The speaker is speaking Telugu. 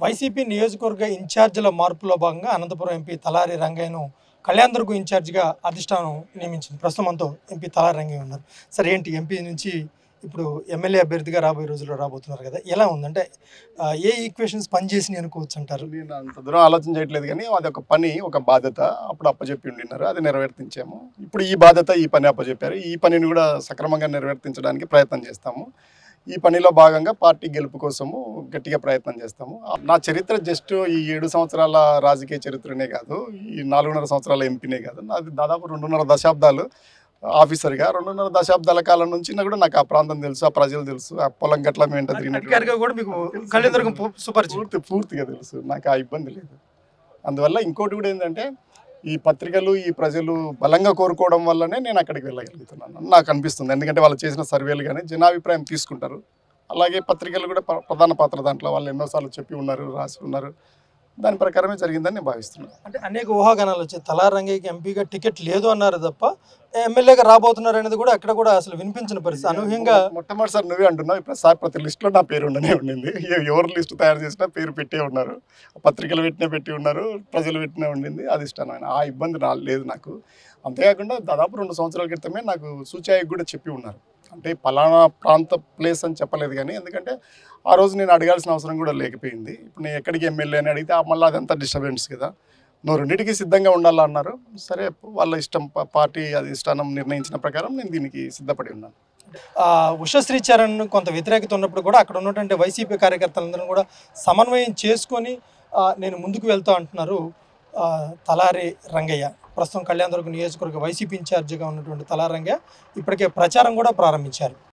వైసీపీ నియోజకవర్గ ఇన్ఛార్జీల మార్పులో భాగంగా అనంతపురం ఎంపీ తలారి రంగయ్యను కళ్యాణదుర్గం ఇన్ఛార్జిగా అధిష్టానం నియమించింది ప్రస్తుతం మనతో ఎంపీ తలారి రంగయ్య ఉన్నారు సరే ఏంటి ఎంపీ నుంచి ఇప్పుడు ఎమ్మెల్యే అభ్యర్థిగా రాబోయే రోజుల్లో రాబోతున్నారు కదా ఎలా ఉందంటే ఆ, ఏ ఈక్వేషన్స్ పనిచేసి అనుకోవచ్చు అంటారు నేను అంత దూరం ఆలోచన చేయట్లేదు కానీ అది ఒక పని ఒక బాధ్యత అప్పుడు అప్పచెప్పి ఉండినారు అది నెరవేర్తించాము ఇప్పుడు ఈ బాధ్యత ఈ పని అప్పచెప్పారు ఈ పనిని కూడా సక్రమంగా నెరవేర్తించడానికి ప్రయత్నం చేస్తాము ఈ పనిలో భాగంగా పార్టీ గెలుపు కోసము గట్టిగా ప్రయత్నం చేస్తాము నా చరిత్ర జస్ట్ ఈ ఏడు సంవత్సరాల రాజకీయ చరిత్రనే కాదు ఈ నాలుగున్నర సంవత్సరాల ఎంపీనే కాదు నాది దాదాపు రెండున్నర దశాబ్దాలు ఆఫీసర్గా రెండున్నర దశాబ్దాల కాలం నుంచి నాకు కూడా నాకు ఆ ప్రాంతం తెలుసు ఆ ప్రజలు తెలుసు ఆ పొలం గట్ల మేము తిరిగినట్టు అధికారిగా కూడా మీకు కళ్యాణదుర్గం పు- సుపరిచితం పూర్తి పూర్తిగా తెలుసు నాకు ఆ ఇబ్బంది లేదు అందువల్ల ఇంకోటి కూడా ఏంటంటే ఈ పత్రికలు ఈ ప్రజలు బలంగా కోరుకోవడం వల్లనే నేను అక్కడికి వెళ్ళగలుగుతున్నాను అని నాకు అనిపిస్తుంది ఎందుకంటే వాళ్ళు చేసిన సర్వేలు కానీ జనాభిప్రాయం తీసుకుంటారు అలాగే పత్రికలు కూడా ప్ర- ప్రధాన పాత్ర దాంట్లో వాళ్ళు ఎన్నోసార్లు చెప్పి ఉన్నారు రాసి ఉన్నారు దాని ప్రకారమే జరిగిందని నేను భావిస్తున్నాను అంటే అనేక ఊహాగానాలు వచ్చాయి తలారి రంగయ్యకి ఎంపీగా టికెట్ లేదు అన్నారు తప్ప ఎమ్మెల్యేగా రాబోతున్నారు అనేది కూడా అక్కడ కూడా అసలు వినిపించిన పరిస్థితి అనూహ్యంగా మొట్టమొదటిసారి నువ్వే అంటున్నావు ఇప్పుడు సార్ ప్రతి లిస్టులో నా పేరు ఉండనే ఉండింది ఎ- ఎవరు లిస్టు తయారు చేసినా పేరు పెట్టే ఉన్నారు పత్రికలు పెట్టినా పెట్టి ఉన్నారు ప్రజలు పెట్టినా ఉండింది అది ఇష్టమైన ఆ ఇబ్బంది నా లేదు నాకు అంతేకాకుండా దాదాపు రెండు సంవత్సరాల క్రితమే నాకు సూచాయికి కూడా చెప్పి ఉన్నారు అంటే పలానా ప్రాంత ప్లేస్ అని చెప్పలేదు కానీ ఎందుకంటే ఆ రోజు నేను అడగాల్సిన అవసరం కూడా లేకపోయింది ఇప్పుడు నేను ఎక్కడికి ఎమ్మెల్యే అని అడిగితే ఆ మళ్ళీ అదంతా డిస్టర్బెన్స్ కదా నువ్వు రెండింటికి సిద్ధంగా ఉండాలన్నారు సరే వాళ్ళ ఇష్టం ప- పార్టీ అది ఇష్టానం నిర్ణయించిన ప్రకారం నేను దీనికి సిద్ధపడి ఉన్నాను ఆ, ఉషశ్రీ చరణ్ కొంత వ్యతిరేకత ఉన్నప్పుడు కూడా అక్కడ ఉన్నటువంటి వైసీపీ కార్యకర్తలందరూ కూడా సమన్వయం చేసుకొని ఆ, నేను ముందుకు వెళ్తా అంటున్నారు ఆ, తలారి రంగయ్య ప్రస్తుతం కళ్యాణదుర్గ నియోజకవర్గ వైసీపీ ఇన్ఛార్జిగా ఉన్నటువంటి తలారి రంగయ్య ఇప్పటికే ప్రచారం కూడా ప్రారంభించారు